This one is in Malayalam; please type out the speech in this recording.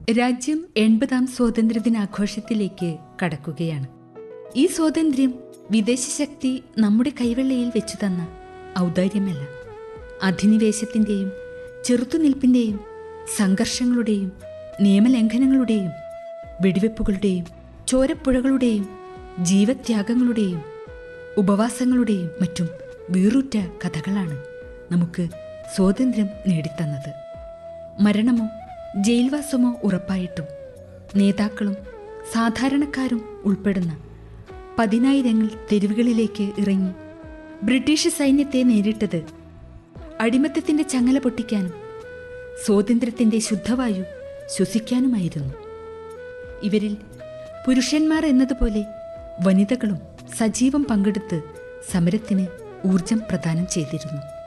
രാജ്യം എൺപതാം സ്വാതന്ത്ര്യദിനാഘോഷത്തിലേക്ക് കടക്കുകയാണ് ഈ സ്വാതന്ത്ര്യം വിദേശ ശക്തി നമ്മുടെ കൈവെള്ളയിൽ വെച്ചു തന്ന ഔദാര്യമല്ല അധിനിവേശത്തിന്റെയും ചെറുത്തുനിൽപ്പിന്റെയും സംഘർഷങ്ങളുടെയും നിയമലംഘനങ്ങളുടെയും വെടിവെപ്പുകളുടെയും ചോരപ്പുഴകളുടെയും ജീവത്യാഗങ്ങളുടെയും ഉപവാസങ്ങളുടെയും മറ്റും വീറുറ്റ കഥകളാണ് നമുക്ക് സ്വാതന്ത്ര്യം നേടിത്തന്നത് മരണമോ ജയിൽവാസമോ ഉറപ്പായിട്ടും നേതാക്കളും സാധാരണക്കാരും ഉൾപ്പെടുന്ന പതിനായിരങ്ങൾ തെരുവുകളിലേക്ക് ഇറങ്ങി ബ്രിട്ടീഷ് സൈന്യത്തെ നേരിട്ടത് അടിമത്തത്തിന്റെ ചങ്ങല പൊട്ടിക്കാനും സ്വാതന്ത്ര്യത്തിന്റെ ശുദ്ധവായു ശ്വസിക്കാനുമായിരുന്നു ഇവരിൽ പുരുഷന്മാർ എന്നതുപോലെ വനിതകളും സജീവം പങ്കെടുത്ത് സമരത്തിന് ഊർജം പ്രദാനം ചെയ്തിരുന്നു